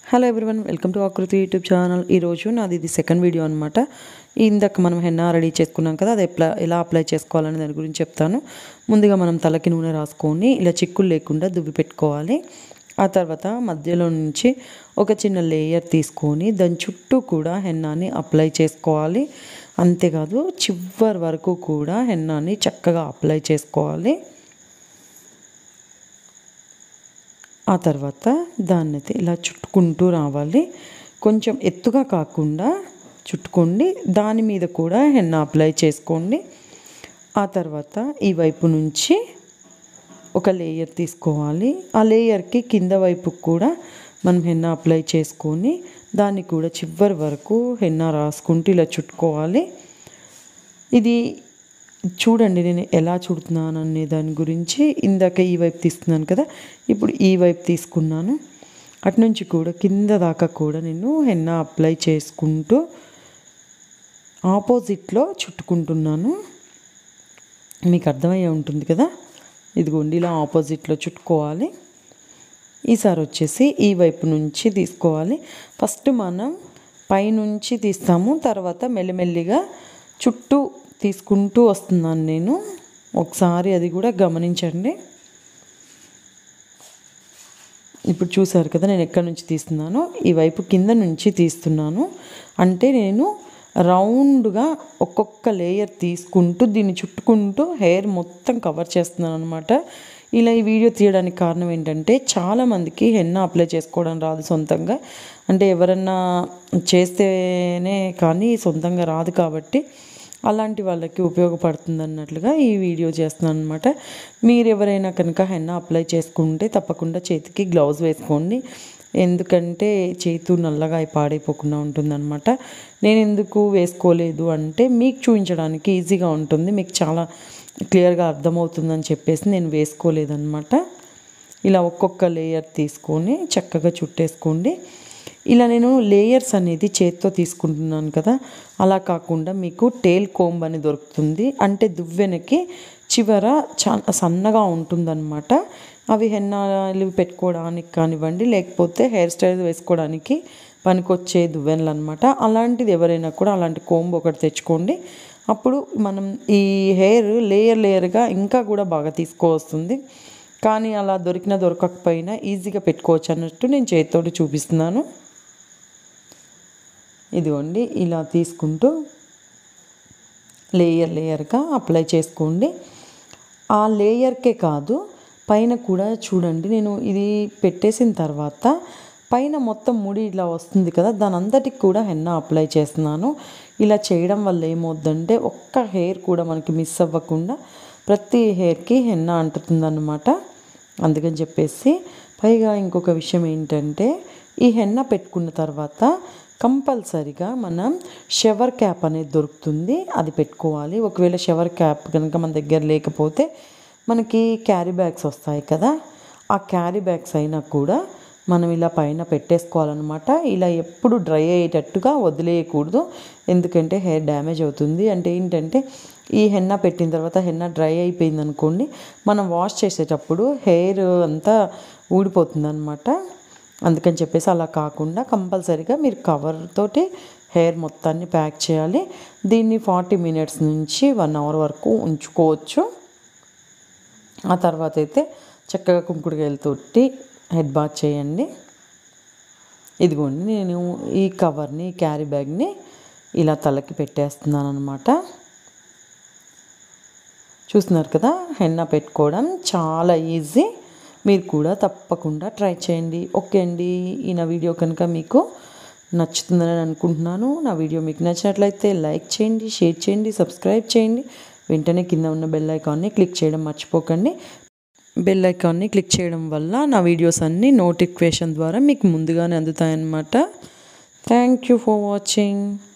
hello everyone welcome to Aakruthi YouTube channel ఈరోజు నాది ఇది సెకండ్ వీడియో అనమాట ఇందాక మనం హెన్నా రెడీ చేసుకున్నాం కదా అది ఎట్లా ఎలా అప్లై చేసుకోవాలని దాని గురించి చెప్తాను ముందుగా మనం తలకి నూనె రాసుకొని ఇలా చిక్కులు లేకుండా దువ్వి పెట్టుకోవాలి ఆ తర్వాత మధ్యలో నుంచి ఒక చిన్న లేయర్ తీసుకొని దాని చుట్టూ కూడా హెన్నాని అప్లై చేసుకోవాలి అంతేకాదు చివరి వరకు కూడా హెన్నాని చక్కగా అప్లై చేసుకోవాలి ఆ తర్వాత దాన్ని అయితే ఇలా చుట్టుకుంటూ రావాలి కొంచెం ఎత్తుగా కాకుండా చుట్టుకోండి దాని మీద కూడా హెన్న అప్లై చేసుకోండి ఆ తర్వాత ఈ వైపు నుంచి ఒక లేయర్ తీసుకోవాలి ఆ లేయర్కి కింద వైపు కూడా మనం హెన్న అప్లై చేసుకొని దాన్ని కూడా చివరి వరకు హెన్న రాసుకుంటూ ఇలా చుట్టుకోవాలి ఇది చూడండి నేను ఎలా చుడుతున్నాను అనే దాని గురించి ఇందాక ఈ వైపు తీసుకున్నాను కదా ఇప్పుడు ఈ వైపు తీసుకున్నాను అటు నుంచి కూడా కింద దాకా కూడా నేను హెన్న అప్లై చేసుకుంటూ ఆపోజిట్లో చుట్టుకుంటున్నాను మీకు అర్థమయ్యే ఉంటుంది కదా ఇదిగోండి ఇలా ఆపోజిట్లో చుట్టుకోవాలి ఈసారి వచ్చేసి ఈ వైపు నుంచి తీసుకోవాలి ఫస్ట్ మనం పైనుంచి తీస్తాము తర్వాత మెల్లిమెల్లిగా చుట్టూ తీసుకుంటూ వస్తున్నాను నేను ఒకసారి అది కూడా గమనించండి ఇప్పుడు చూసారు కదా నేను ఎక్కడి నుంచి తీస్తున్నానో ఈ వైపు కింద నుంచి తీస్తున్నాను అంటే నేను రౌండ్గా ఒక్కొక్క లేయర్ తీసుకుంటూ దీన్ని చుట్టుకుంటూ హెయిర్ మొత్తం కవర్ చేస్తున్నాను అనమాట ఇలా ఈ వీడియో తీయడానికి కారణం ఏంటంటే చాలామందికి హెన్న అప్లై చేసుకోవడం రాదు సొంతంగా అంటే ఎవరన్నా చేస్తేనే కానీ సొంతంగా రాదు కాబట్టి అలాంటి వాళ్ళకి ఉపయోగపడుతుంది అన్నట్లుగా ఈ వీడియో చేస్తున్నాను అనమాట మీరు ఎవరైనా కనుక హెన్న అప్లై చేసుకుంటే తప్పకుండా చేతికి గ్లౌజ్ వేసుకోండి ఎందుకంటే చేతు నల్లగా అయి పాడైపోకుండా ఉంటుందన్నమాట నేను ఎందుకు వేసుకోలేదు అంటే మీకు చూపించడానికి ఈజీగా ఉంటుంది మీకు చాలా క్లియర్గా అర్థమవుతుందని చెప్పేసి నేను వేసుకోలేదన్నమాట ఇలా ఒక్కొక్క లేయర్ తీసుకొని చక్కగా చుట్టేసుకోండి ఇలా నేను లేయర్స్ అనేది చేత్తో తీసుకుంటున్నాను కదా అలా కాకుండా మీకు టేల్ కోంబ్ అని దొరుకుతుంది అంటే దువ్వెనకి చివర చాలా సన్నగా ఉంటుందన్నమాట అవి హెన్నాలు పెట్టుకోవడానికి కానివ్వండి లేకపోతే హెయిర్ స్టైల్ వేసుకోవడానికి పనికొచ్చే దువ్వెనలు అనమాట అలాంటిది ఎవరైనా కూడా అలాంటి కోంబ్ ఒకటి తెచ్చుకోండి అప్పుడు మనం ఈ హెయిర్ లేయర్ లేయర్గా ఇంకా కూడా బాగా తీసుకోవస్తుంది కానీ అలా దొరికినా దొరకకపోయినా ఈజీగా పెట్టుకోవచ్చు అన్నట్టు నేను చేతితోటి చూపిస్తున్నాను ఇదిగోండి ఇలా తీసుకుంటూ లేయర్ లేయర్గా అప్లై చేసుకోండి ఆ లేయర్కే కాదు పైన కూడా చూడండి నేను ఇది పెట్టేసిన తర్వాత పైన మొత్తం ముడి ఇలా వస్తుంది కదా దాని అంతటికి కూడా హెన్న అప్లై చేస్తున్నాను ఇలా చేయడం వల్ల ఏమవుద్దంటే ఒక్క హెయిర్ కూడా మనకి మిస్ అవ్వకుండా ప్రతి హెయిర్కి హెన్న అంటుతుందన్నమాట అందుకని చెప్పేసి పైగా ఇంకొక విషయం ఏంటంటే ఈ హెన్న పెట్టుకున్న తర్వాత కంపల్సరిగా మనం షవర్ క్యాప్ అనేది దొరుకుతుంది అది పెట్టుకోవాలి ఒకవేళ షవర్ క్యాప్ కనుక మన దగ్గర లేకపోతే మనకి క్యారీ బ్యాగ్స్ వస్తాయి కదా ఆ క్యారీ బ్యాగ్స్ అయినా కూడా మనం ఇలా పైన పెట్టేసుకోవాలన్నమాట ఇలా ఎప్పుడు డ్రై అయ్యేటట్టుగా వదిలేయకూడదు ఎందుకంటే హెయిర్ డ్యామేజ్ అవుతుంది అంటే ఏంటంటే ఈ హెన్న పెట్టిన తర్వాత హెన్న డ్రై అయిపోయింది అనుకోండి మనం వాష్ చేసేటప్పుడు హెయిర్ అంతా ఊడిపోతుంది అనమాట అందుకని చెప్పేసి అలా కాకుండా కంపల్సరీగా మీరు కవర్ తోటి హెయిర్ మొత్తాన్ని ప్యాక్ చేయాలి దీన్ని ఫార్టీ మినిట్స్ నుంచి వన్ అవర్ వరకు ఉంచుకోవచ్చు ఆ తర్వాత అయితే చక్కగా కుంకుడుకాయలతోటి హెడ్ బాత్ చేయండి ఇదిగోండి నేను ఈ కవర్ని క్యారీ బ్యాగ్ని ఇలా తలకి పెట్టేస్తున్నాను అనమాట చూస్తున్నారు కదా హెన్న పెట్టుకోవడం చాలా ఈజీ మీరు కూడా తప్పకుండా ట్రై చేయండి ఓకే అండి ఈ నా వీడియో కనుక మీకు నచ్చుతుందని అనుకుంటున్నాను నా వీడియో మీకు నచ్చినట్లయితే లైక్ చేయండి షేర్ చేయండి సబ్స్క్రైబ్ చేయండి వెంటనే కింద ఉన్న బెల్ ఐకాన్ని క్లిక్ చేయడం మర్చిపోకండి బెల్ ఐకాన్ని క్లిక్ చేయడం వల్ల నా వీడియోస్ అన్నీ నోటిఫికేషన్ ద్వారా మీకు ముందుగానే అందుతాయన్నమాట థ్యాంక్ యూ ఫర్ వాచింగ్